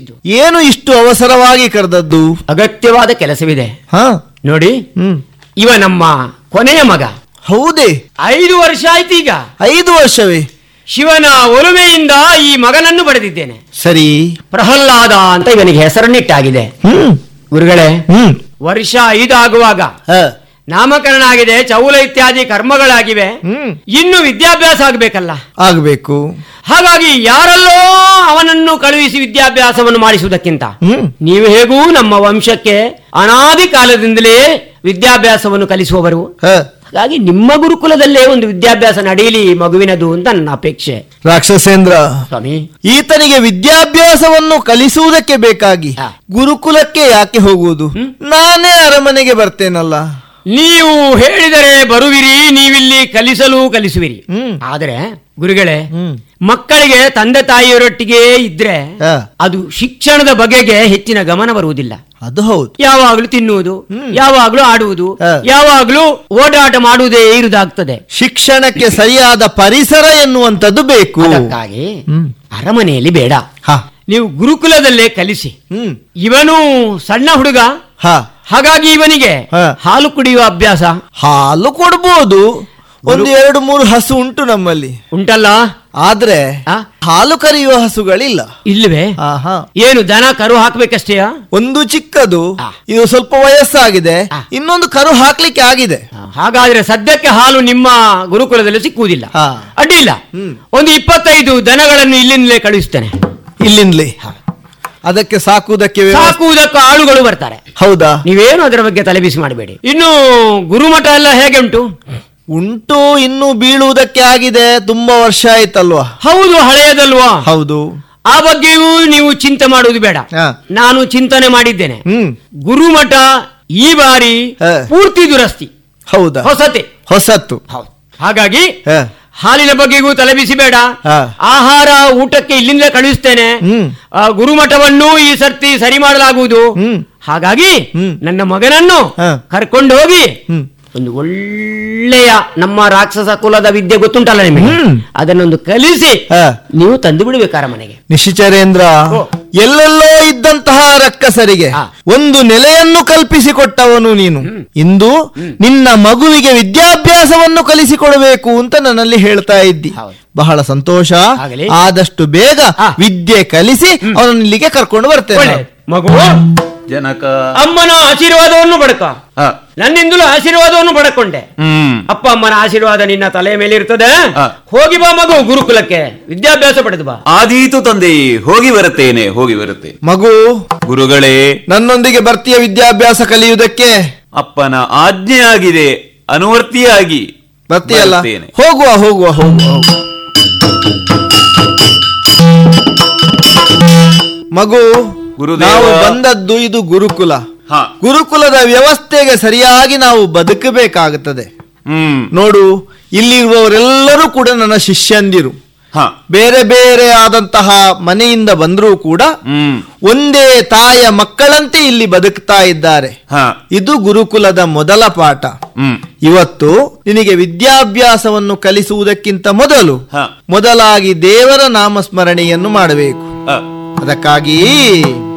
ಏನು ಇಷ್ಟು ಅವಸರವಾಗಿ ಕರೆದದ್ದು ಅಗತ್ಯವಾದ ಕೆಲಸವಿದೆ ಹಾ ನೋಡಿ ಹ್ಮ್ ಇವ ನಮ್ಮ ಕೊನೆಯ ಮಗ ಹೌದೇ ಐದು ವರ್ಷ ಆಯ್ತು ಈಗ ಐದು ವರ್ಷವೇ ಶಿವನ ಒಲುಮೆಯಿಂದ ಈ ಮಗನನ್ನು ಪಡೆದಿದ್ದೇನೆ ಸರಿ ಪ್ರಹ್ಲಾದ ಅಂತ ಇವನಿಗೆ ಹೆಸರನ್ನಿಟ್ಟಾಗಿದೆ ಹ್ಮ್ ಗುರುಗಳೇ ಹ್ಮ್ ವರ್ಷ ಐದು ಆಗುವಾಗ ಹ. ನಾಮಕರಣ ಆಗಿದೆ ಚೌಲ ಇತ್ಯಾದಿ ಕರ್ಮಗಳಾಗಿವೆ ಹ್ಮ್ ಇನ್ನು ವಿದ್ಯಾಭ್ಯಾಸ ಆಗಬೇಕಲ್ಲ ಆಗ್ಬೇಕು ಹಾಗಾಗಿ ಯಾರಲ್ಲೋ ಅವನನ್ನು ಕಳುಹಿಸಿ ವಿದ್ಯಾಭ್ಯಾಸವನ್ನು ಮಾಡಿಸುವುದಕ್ಕಿಂತ ಹ್ಮ್ ನೀವು ಹೇಗೂ ನಮ್ಮ ವಂಶಕ್ಕೆ ಅನಾದಿ ಕಾಲದಿಂದಲೇ ವಿದ್ಯಾಭ್ಯಾಸವನ್ನು ಕಲಿಸುವವರು ಹ. ಹಾಗಾಗಿ ನಿಮ್ಮ ಗುರುಕುಲದಲ್ಲೇ ಒಂದು ವಿದ್ಯಾಭ್ಯಾಸ ನಡೆಯಲಿ ಈ ಮಗುವಿನದು ಅಂತ ನನ್ನ ಅಪೇಕ್ಷೆ ರಾಕ್ಷಸೇಂದ್ರ ಸ್ವಾಮಿ ಈತನಿಗೆ ವಿದ್ಯಾಭ್ಯಾಸವನ್ನು ಕಲಿಸುವುದಕ್ಕೆ ಬೇಕಾಗಿ ಹಾ. ಗುರುಕುಲಕ್ಕೆ ಯಾಕೆ ಹೋಗುವುದು ನಾನೇ ಅರಮನೆಗೆ ಬರ್ತೇನಲ್ಲ ನೀವು ಹೇಳಿದರೆ ಬರುವಿರಿ ನೀವಿಲ್ಲಿ ಕಲಿಸಲು ಕಲಿಸುವಿರಿ ಹ್ಮ್. ಆದರೆ ಗುರುಗಳೇ ಹ್ಮ್. ಮಕ್ಕಳಿಗೆ ತಂದೆ ತಾಯಿಯರೊಟ್ಟಿಗೆ ಇದ್ರೆ ಹಾ. ಅದು ಶಿಕ್ಷಣದ ಬಗೆಗೆ ಹೆಚ್ಚಿನ ಗಮನ ಬರುವುದಿಲ್ಲ ಅದು ಹೌದು ಯಾವಾಗಲೂ ತಿನ್ನುವುದು ಯಾವಾಗಲೂ ಆಡುವುದು ಹಾ. ಯಾವಾಗಲೂ ಓಡಾಟ ಮಾಡುವುದೇ ಇರುವುದಾಗ್ತದೆ ಶಿಕ್ಷಣಕ್ಕೆ ಸರಿಯಾದ ಪರಿಸರ ಎನ್ನುವಂಥದ್ದು ಬೇಕು ಅದಕ್ಕಾಗಿ ಹ್ಮ್. ಅರಮನೆಯಲ್ಲಿ ಬೇಡ ಹ. ನೀವು ಗುರುಕುಲದಲ್ಲೇ ಕಲಿಸಿ ಹ್ಮ್ ಇವನು ಸಣ್ಣ ಹುಡುಗ ಹ ಹಾಗಾಗಿ ಇವನಿಗೆ ಹಾ. ಹಾಲು ಕುಡಿಯುವ ಅಭ್ಯಾಸ ಹಾಲು ಕೊಡ್ಬೋದು ಒಂದು ಎರಡು ಮೂರು ಹಸು ಉಂಟು ನಮ್ಮಲ್ಲಿ ಉಂಟಲ್ಲ ಆದ್ರೆ ಆ? ಹಾಲು ಕರೆಯುವ ಹಸುಗಳಿಲ್ಲ ಇಲ್ಲವೇ ಆಹಾ ಏನು ದನ ಕರು ಹಾಕ್ಬೇಕಷ್ಟೇ ಒಂದು ಚಿಕ್ಕದು ಆ. ಇದು ಸ್ವಲ್ಪ ವಯಸ್ಸಾಗಿದೆ ಆ. ಇನ್ನೊಂದು ಕರು ಹಾಕ್ಲಿಕ್ಕೆ ಆಗಿದೆ ಹಾಗಾದ್ರೆ ಸದ್ಯಕ್ಕೆ ಹಾಲು ನಿಮ್ಮ ಗುರುಕುಲದಲ್ಲಿ ಸಿಕ್ಕುವುದಿಲ್ಲ ಹಾ. ಅಡ್ಡಿಲ್ಲ ಹ್ಮ್. ಒಂದು ಇಪ್ಪತ್ತೈದು ದನಗಳನ್ನು ಇಲ್ಲಿಂದಲೇ ಕಳುಹಿಸ್ತೇನೆ ಇಲ್ಲಿಂದಲೇ ಅದಕ್ಕೆ ಸಾಕುವುದಕ್ಕೆ ವ್ಯವಸ್ಥೆ- ಸಾಕುವುದಕ್ಕೂ ಆಳುಗಳು ಬರ್ತಾರೆ ಹೌದಾ ನೀವೇನು ಅದರ ಬಗ್ಗೆ ತಲೆಬಿಸಿ ಮಾಡಬೇಡಿ ಇನ್ನು ಗುರುಮಠ ಎಲ್ಲ ಹೇಗೆ ಉಂಟು ಉಂಟು ಇನ್ನು ಬೀಳುವುದಕ್ಕೆ ಆಗಿದೆ ತುಂಬಾ ವರ್ಷ ಆಯ್ತಲ್ವಾ ಹೌದು ಹಳೆಯದಲ್ವಾ ಹೌದು ಆ ಬಗ್ಗೆಯೂ ನೀವು ಚಿಂತೆ ಮಾಡುವುದು ಬೇಡ ಹಾ. ನಾನು ಚಿಂತನೆ ಮಾಡಿದ್ದೇನೆ ಹ್ಮ್ ಗುರುಮಠ ಈ ಬಾರಿ ಹಾ. ಪೂರ್ತಿ ದುರಸ್ತಿ ಹೌದಾ ಹೊಸತೆ ಹೊಸತ್ತು ಹೌದು ಹಾಗಾಗಿ ಹ. ಹಾಲಿನ ಬಗ್ಗೆಗೂ ತಲೆಬಿಸಿ ಬೇಡ ಹಾ. ಆಹಾರ ಊಟಕ್ಕೆ ಇಲ್ಲಿಂದ ಕಳುಹಿಸ್ತೇನೆ ಹ್ಮ್. ಆ, ಗುರುಮಠವನ್ನು ಈ ಸರ್ತಿ ಸರಿ ಮಾಡಲಾಗುವುದು ಹ್ಮ್. ಹಾಗಾಗಿ ಹ್ಮ್. ನನ್ನ ಮಗನನ್ನು ಹಾ. ಕರ್ಕೊಂಡು ಹೋಗಿ ಹ್ಮ್. ಒಂದು ಒಳ್ಳೆಯ ನಮ್ಮ ರಾಕ್ಷಸ ಕುಲದ ವಿದ್ಯೆ ಗೊತ್ತುಂಟಲ್ಲ ನಿಮಗೆ ಹ್ಮ್. ಅದನ್ನೊಂದು ಕಲಿಸಿ ಹಾ. ನೀವು ತಂದು ಬಿಡಬೇಕಾರ ಮನೆಗೆ ನಿಶಿಚರೇಂದ್ರ ಓ. ಎಲ್ಲೆಲ್ಲೋ ಇದ್ದಂತಹ ರಕ್ಕಸರಿಗೆ ಹಾ. ಒಂದು ನೆಲೆಯನ್ನು ಕಲ್ಪಿಸಿಕೊಟ್ಟವನು ನೀನು ಇಂದು ನಿನ್ನ ಮಗುವಿಗೆ ವಿದ್ಯಾಭ್ಯಾಸವನ್ನು ಕಲಿಸಿಕೊಡಬೇಕು ಅಂತ ನನ್ನಲ್ಲಿ ಹೇಳ್ತಾ ಇದ್ದಿ ಹೌದು. ಬಹಳ ಸಂತೋಷ ಆಗಲಿ. ಆದಷ್ಟು ಬೇಗ ಹಾ. ವಿದ್ಯೆ ಕಲಿಸಿ ಅವನನ್ನು ಇಲ್ಲಿಗೆ ಕರ್ಕೊಂಡು ಬರ್ತೇನೆ ಒಳ್ಳೆಯದು. ಮಗು ಜನಕ ಅಮ್ಮನ ಆಶೀರ್ವಾದವನ್ನು ಪಡ್ಕ ಹ. ನನ್ನಿಂದಲೂ ಆಶೀರ್ವಾದವನ್ನು ಪಡ್ಕೊಂಡೆ ಹ್ಮ್ ಅಪ್ಪ ಅಮ್ಮನ ಆಶೀರ್ವಾದ ನಿನ್ನ ತಲೆಯ ಮೇಲೆ ಇರ್ತದೆ ಹಾ. ಹೋಗಿ ಬಾ ಮಗು ಗುರುಕುಲಕ್ಕೆ ವಿದ್ಯಾಭ್ಯಾಸ ಪಡೆದು ಬಾ ಆದೀತು ತಂದೆ ಹೋಗಿ ಬರುತ್ತೇನೆ ಹೋಗಿ ಬರುತ್ತೆ ಮಗು ಗುರುಗಳೇ ನನ್ನೊಂದಿಗೆ ಬರ್ತೀಯ ವಿದ್ಯಾಭ್ಯಾಸ ಕಲಿಯುವುದಕ್ಕೆ ಅಪ್ಪನ ಆಜ್ಞೆ ಆಗಿದೆ ಅನುವರ್ತಿಯಾಗಿ ಬರ್ತೀಯಲ್ಲ ಬರುತ್ತೇನೆ. ಹೋಗುವ ಹೋಗುವ ಹೋಗುವ ಹೋಗುವ. ಮಗು ಗುರುದೇವ. ನಾವು ಬಂದದ್ದು ಇದು ಗುರುಕುಲ ಹ ಗುರುಕುಲದ ವ್ಯವಸ್ಥೆಗೆ ಸರಿಯಾಗಿ ನಾವು ಬದುಕಬೇಕಾಗುತ್ತದೆ ಹ್ಮ್ ನೋಡು ಇಲ್ಲಿರುವವರೆಲ್ಲರೂ ಕೂಡ ನನ್ನ ಶಿಷ್ಯಂದಿರು ಹ ಬೇರೆ ಬೇರೆ ಆದಂತಹ ಮನೆಯಿಂದ ಬಂದರೂ ಕೂಡ ಹ್ಮ್ ಒಂದೇ ತಾಯ ಮಕ್ಕಳಂತೆ ಇಲ್ಲಿ ಬದುಕ್ತಾ ಇದ್ದಾರೆ ಹ ಇದು ಗುರುಕುಲದ ಮೊದಲ ಪಾಠ ಹ್ಮ್ ಇವತ್ತು ನಿನಗೆ ವಿದ್ಯಾಭ್ಯಾಸವನ್ನು ಕಲಿಸುವುದಕ್ಕಿಂತ ಮೊದಲು ಹ ಮೊದಲಾಗಿ ದೇವರ ನಾಮಸ್ಮರಣೆಯನ್ನು ಮಾಡಬೇಕು ಹ ಅದಕ್ಕಾಗಿ